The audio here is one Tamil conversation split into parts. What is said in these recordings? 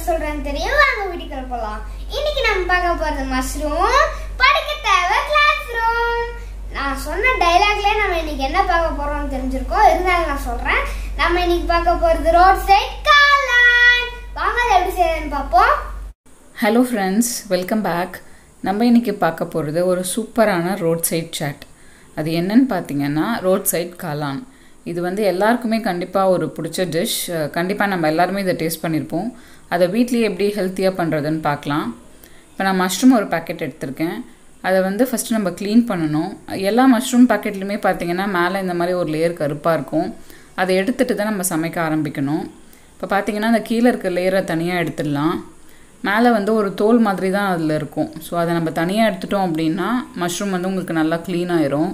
சொல்றேன்னு தெரியும் வாங்க வீட்டுக்குள்ள போலாம் இன்னைக்கு நம்ம பார்க்க போறது மஷ்ரூம் படிக்க தேவை கிளாஸ் ரூம் நான் சொன்ன டைலாக்லயே நம்ம இன்னைக்கு என்ன பார்க்க போறோம்னு தெரிஞ்சிருக்கோம் இருந்தாலும் நான் சொல்றேன் நம்ம இன்னைக்கு பார்க்க போறது ரோட் சைட் காளான் வாங்க அதை எப்படி செய்யறதுன்னு பார்ப்போம் ஹலோ ஃப்ரெண்ட்ஸ் வெல்கம் பேக் நம்ம இன்றைக்கி பார்க்க போகிறது ஒரு சூப்பரான ரோட் சைட் சாட் அது என்னன்னு பார்த்தீங்கன்னா ரோட் சைட் காளான் இது வந்து எல்லாருக்குமே கண்டிப்பாக ஒரு பிடிச்ச டிஷ் கண்டிப்பாக நம்ம எல்லாருமே இதை டேஸ்ட் பண்ணியிருப்போம் அதை வீட்லேயே எப்படி ஹெல்த்தியாக பண்ணுறதுன்னு பார்க்கலாம் இப்போ நான் மஷ்ரூம் ஒரு பேக்கெட் எடுத்திருக்கேன் அதை வந்து ஃபஸ்ட்டு நம்ம க்ளீன் பண்ணணும் எல்லா மஷ்ரூம் பேக்கெட்லையுமே பார்த்தீங்கன்னா மேலே இந்த மாதிரி ஒரு லேயர் கருப்பாக இருக்கும் அதை எடுத்துகிட்டு தான் நம்ம சமைக்க ஆரம்பிக்கணும் இப்போ பார்த்தீங்கன்னா அந்த கீழே இருக்க லேயரை தனியாக எடுத்துடலாம் மேலே வந்து ஒரு தோல் மாதிரி தான் அதில் இருக்கும் ஸோ அதை நம்ம தனியாக எடுத்துட்டோம் அப்படின்னா மஷ்ரூம் வந்து உங்களுக்கு நல்லா க்ளீன் ஆயிரும்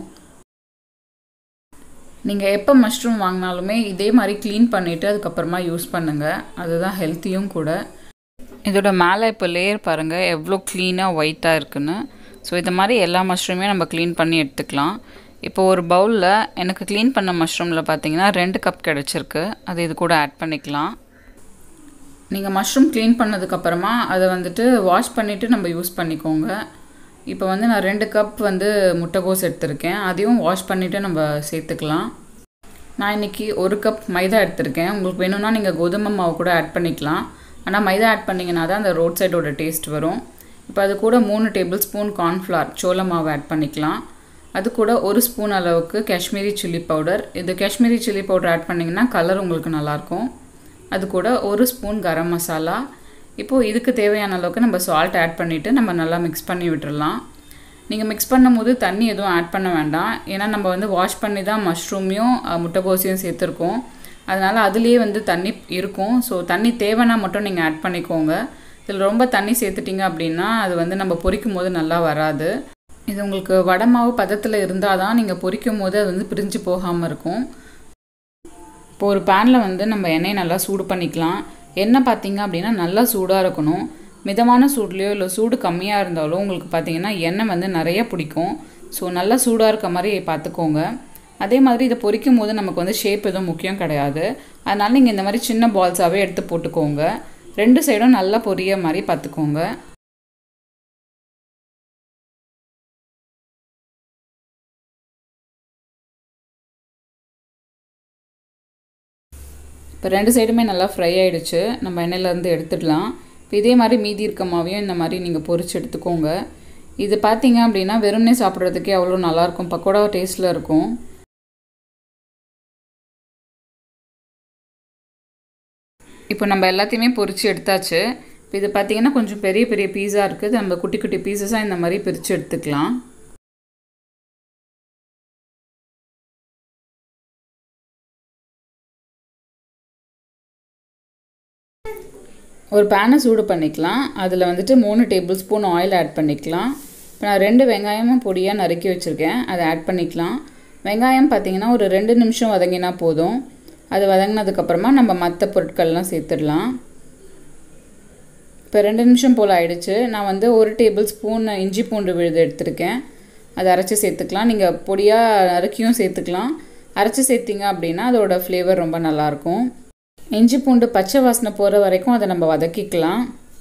நீங்கள் எப்போ மஷ்ரூம் வாங்கினாலுமே இதே மாதிரி க்ளீன் பண்ணிவிட்டு அதுக்கப்புறமா யூஸ் பண்ணுங்கள் அதுதான் ஹெல்த்தியும் கூட இதோட மேலே இப்போ லேயர் பாருங்கள் எவ்வளோ க்ளீனாக ஒயிட்டாக இருக்குன்னு ஸோ இது மாதிரி எல்லா மஷ்ரூமே நம்ம க்ளீன் பண்ணி எடுத்துக்கலாம் இப்போ ஒரு பவுலில் எனக்கு க்ளீன் பண்ண மஷ்ரூமில் பார்த்தீங்கன்னா ரெண்டு கப் கிடச்சிருக்கு அது இது கூட ஆட் பண்ணிக்கலாம் நீங்கள் மஷ்ரூம் க்ளீன் பண்ணதுக்கப்புறமா அதை வந்துட்டு வாஷ் பண்ணிவிட்டு நம்ம யூஸ் பண்ணிக்கோங்க இப்போ வந்து நான் ரெண்டு கப் வந்து முட்டைகோஸ் எடுத்திருக்கேன் அதையும் வாஷ் பண்ணிவிட்டு நம்ம சேர்த்துக்கலாம் நான் இன்றைக்கி ஒரு கப் மைதா எடுத்திருக்கேன் உங்களுக்கு வேணும்னா நீங்கள் கோதுமை மாவு கூட ஆட் பண்ணிக்கலாம் ஆனால் மைதா ஆட் பண்ணிங்கன்னா தான் அந்த ரோட் சைடோட டேஸ்ட் வரும் இப்போ அது கூட மூணு டேபிள் ஸ்பூன் கார்ன்ஃப்ளவர் சோள மாவு ஆட் பண்ணிக்கலாம் அது கூட ஒரு ஸ்பூன் அளவுக்கு காஷ்மீரி சில்லி பவுடர் இது காஷ்மீரி சில்லி பவுடர் ஆட் பண்ணிங்கன்னா கலர் உங்களுக்கு நல்லாயிருக்கும் அது கூட ஒரு ஸ்பூன் கரம் மசாலா இப்போது இதுக்கு தேவையான அளவுக்கு நம்ம சால்ட் ஆட் பண்ணிவிட்டு நம்ம நல்லா மிக்ஸ் பண்ணி விட்டுறலாம் நீங்கள் மிக்ஸ் பண்ணும்போது தண்ணி எதுவும் ஆட் பண்ண வேண்டாம் ஏன்னா நம்ம வந்து வாஷ் பண்ணி தான் மஷ்ரூமையும் முட்டைகோசையும் சேர்த்துருக்கோம் அதனால் அதுலேயே வந்து தண்ணி இருக்கும் ஸோ தண்ணி தேவைன்னா மட்டும் நீங்கள் ஆட் பண்ணிக்கோங்க இதில் ரொம்ப தண்ணி சேர்த்துட்டிங்க அப்படின்னா அது வந்து நம்ம பொரிக்கும் போது நல்லா வராது இது உங்களுக்கு வடை மாவு பதத்தில் இருந்தால் தான் நீங்கள் பொரிக்கும் போது அது வந்து பிரிஞ்சு போகாமல் இருக்கும் இப்போ ஒரு பேனில் வந்து நம்ம எண்ணெயை நல்லா சூடு பண்ணிக்கலாம் எண்ணெய் பார்த்தீங்க அப்படின்னா நல்லா சூடாக இருக்கணும் மிதமான சூட்லேயோ இல்லை சூடு கம்மியாக இருந்தாலும் உங்களுக்கு பார்த்தீங்கன்னா எண்ணெய் வந்து நிறைய பிடிக்கும் ஸோ நல்லா சூடாக இருக்க மாதிரி பார்த்துக்கோங்க அதே மாதிரி இதை பொரிக்கும் போது நமக்கு வந்து ஷேப் எதுவும் முக்கியம் கிடையாது அதனால் நீங்கள் இந்த மாதிரி சின்ன பால்ஸாகவே எடுத்து போட்டுக்கோங்க ரெண்டு சைடும் நல்லா பொரிய மாதிரி பார்த்துக்கோங்க இப்போ ரெண்டு சைடுமே நல்லா ஃப்ரை ஆகிடுச்சு நம்ம எண்ணெயிலேருந்து எடுத்துடலாம் இப்போ இதே மாதிரி மீதி இருக்க மாவையும் இந்த மாதிரி நீங்கள் பொரிச்சு எடுத்துக்கோங்க இது பார்த்தீங்க அப்படின்னா வெறுமனே சாப்பிட்றதுக்கே அவ்வளோ நல்லாயிருக்கும் பக்கோடா டேஸ்ட்டில் இருக்கும் இப்போ நம்ம எல்லாத்தையுமே பொரிச்சு எடுத்தாச்சு இப்போ இது பார்த்தீங்கன்னா கொஞ்சம் பெரிய பெரிய பீஸா இருக்குது நம்ம குட்டி குட்டி பீசஸாக இந்த மாதிரி பிரித்து எடுத்துக்கலாம் ஒரு பேனை சூடு பண்ணிக்கலாம் அதில் வந்துட்டு மூணு டேபிள் ஸ்பூன் ஆயில் ஆட் பண்ணிக்கலாம் இப்போ நான் ரெண்டு வெங்காயமும் பொடியாக நறுக்கி வச்சுருக்கேன் அதை ஆட் பண்ணிக்கலாம் வெங்காயம் பார்த்திங்கன்னா ஒரு ரெண்டு நிமிஷம் வதங்கினா போதும் அது வதங்கினதுக்கப்புறமா நம்ம மற்ற பொருட்கள்லாம் சேர்த்துடலாம் இப்போ ரெண்டு நிமிஷம் போல் ஆயிடுச்சு நான் வந்து ஒரு டேபிள் ஸ்பூன் இஞ்சி பூண்டு விழுது எடுத்திருக்கேன் அதை அரைச்சி சேர்த்துக்கலாம் நீங்கள் பொடியாக நறுக்கியும் சேர்த்துக்கலாம் அரைச்சி சேர்த்திங்க அப்படின்னா அதோட ஃப்ளேவர் ரொம்ப நல்லாயிருக்கும் இஞ்சி பூண்டு பச்சை வாசனை போகிற வரைக்கும் அதை நம்ம வதக்கிக்கலாம்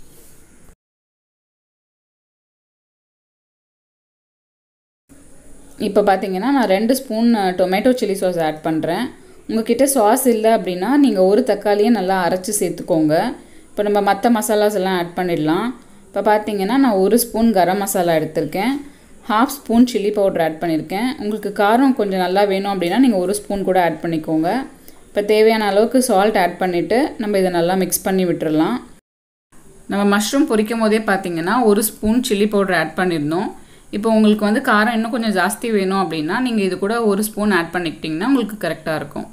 இப்போ பார்த்தீங்கன்னா நான் ரெண்டு spoon tomato chilli sauce add பண்ணுறேன் உங்ககிட்ட சாஸ் இல்லை அப்படின்னா நீங்கள் ஒரு தக்காளியை நல்லா அரைச்சி சேர்த்துக்கோங்க இப்போ நம்ம மற்ற மசாலாஸ் எல்லாம் ஆட் பண்ணிடலாம் இப்போ பார்த்தீங்கன்னா நான் ஒரு ஸ்பூன் கரம் மசாலா எடுத்திருக்கேன் half spoon chilli powder add பண்ணியிருக்கேன் உங்களுக்கு காரம் கொஞ்சம் நல்லா வேணும் அப்படின்னா நீங்கள் ஒரு ஸ்பூன் கூட ஆட் பண்ணிக்கோங்க இப்போ தேவையான அளவுக்கு சால்ட் ஆட் பண்ணிவிட்டு நம்ம இதை நல்லா மிக்ஸ் பண்ணி விட்டுறலாம் நம்ம மஷ்ரூம் பொரிக்கும் போதே பார்த்தீங்கன்னா ஒரு ஸ்பூன் சில்லி பவுடர் ஆட் பண்ணியிருந்தோம் இப்போ உங்களுக்கு வந்து காரம் இன்னும் கொஞ்சம் ஜாஸ்தி வேணும் அப்படின்னா நீங்கள் இது கூட ஒரு ஸ்பூன் ஆட் பண்ணிக்கிட்டிங்கன்னா உங்களுக்கு கரெக்டாக இருக்கும்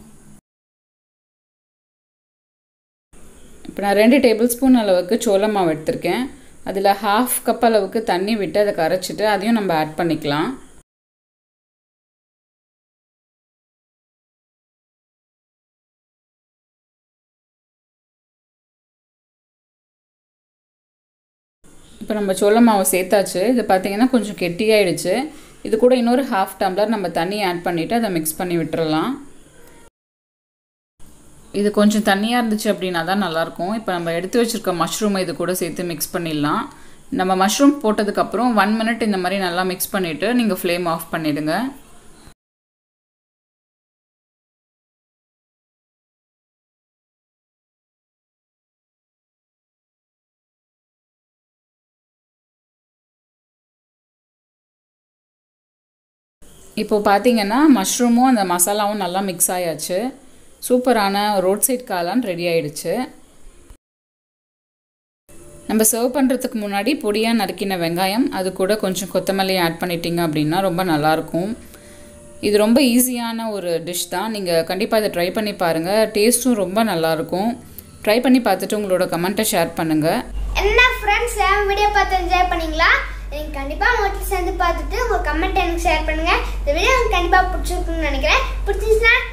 இப்போ நான் ரெண்டு டேபிள் ஸ்பூன் அளவுக்கு சோள மாவு எடுத்திருக்கேன் அதில் ஹாஃப் கப் அளவுக்கு தண்ணி விட்டு அதை கரைச்சிட்டு அதையும் நம்ம ஆட் பண்ணிக்கலாம் இப்போ நம்ம சோள மாவு சேர்த்தாச்சு இது பார்த்திங்கன்னா கொஞ்சம் கெட்டியாயிடுச்சு இது கூட இன்னொரு ஹாஃப் டம்ளர் நம்ம தண்ணி ஆட் பண்ணிவிட்டு அதை மிக்ஸ் பண்ணி விட்டுறலாம் இது கொஞ்சம் தண்ணியாக இருந்துச்சு அப்படின்னா தான் நல்லாயிருக்கும் இப்போ நம்ம எடுத்து வச்சுருக்க மஷ்ரூமை இது கூட சேர்த்து மிக்ஸ் பண்ணிடலாம் நம்ம மஷ்ரூம் போட்டதுக்கப்புறம் ஒன் மினிட் இந்த மாதிரி நல்லா மிக்ஸ் பண்ணிவிட்டு நீங்கள் ஃப்ளேம் ஆஃப் பண்ணிவிடுங்க இப்போது பார்த்தீங்கன்னா மஷ்ரூமும் அந்த மசாலாவும் நல்லா மிக்ஸ் ஆயாச்சு சூப்பரான ரோட் சைட் காளான் ரெடி ஆயிடுச்சு நம்ம சர்வ் பண்ணுறதுக்கு முன்னாடி பொடியாக நறுக்கின வெங்காயம் அது கூட கொஞ்சம் கொத்தமல்லி ஆட் பண்ணிட்டீங்க அப்படின்னா ரொம்ப நல்லாயிருக்கும் இது ரொம்ப ஈஸியான ஒரு டிஷ் தான் நீங்கள் கண்டிப்பாக இதை ட்ரை பண்ணி பாருங்கள் டேஸ்ட்டும் ரொம்ப நல்லாயிருக்கும் ட்ரை பண்ணி பார்த்துட்டு உங்களோட கமெண்ட்டை ஷேர் பண்ணுங்கள் என்ன ஃப்ரெண்ட்ஸ் என் வீடியோ பார்த்து என்ஜாய் பண்ணீங்களா எனக்கு கண்டிப்பாக உங்கள் சேர்ந்து பார்த்துட்டு உங்கள் கமெண்ட் எனக்கு ஷேர் பண்ணுங்கள் இந்த வீடியோ உங்களுக்கு கண்டிப்பாக பிடிச்சிருக்குன்னு நினைக்கிறேன் பிடிச்சிருச்சுன்னா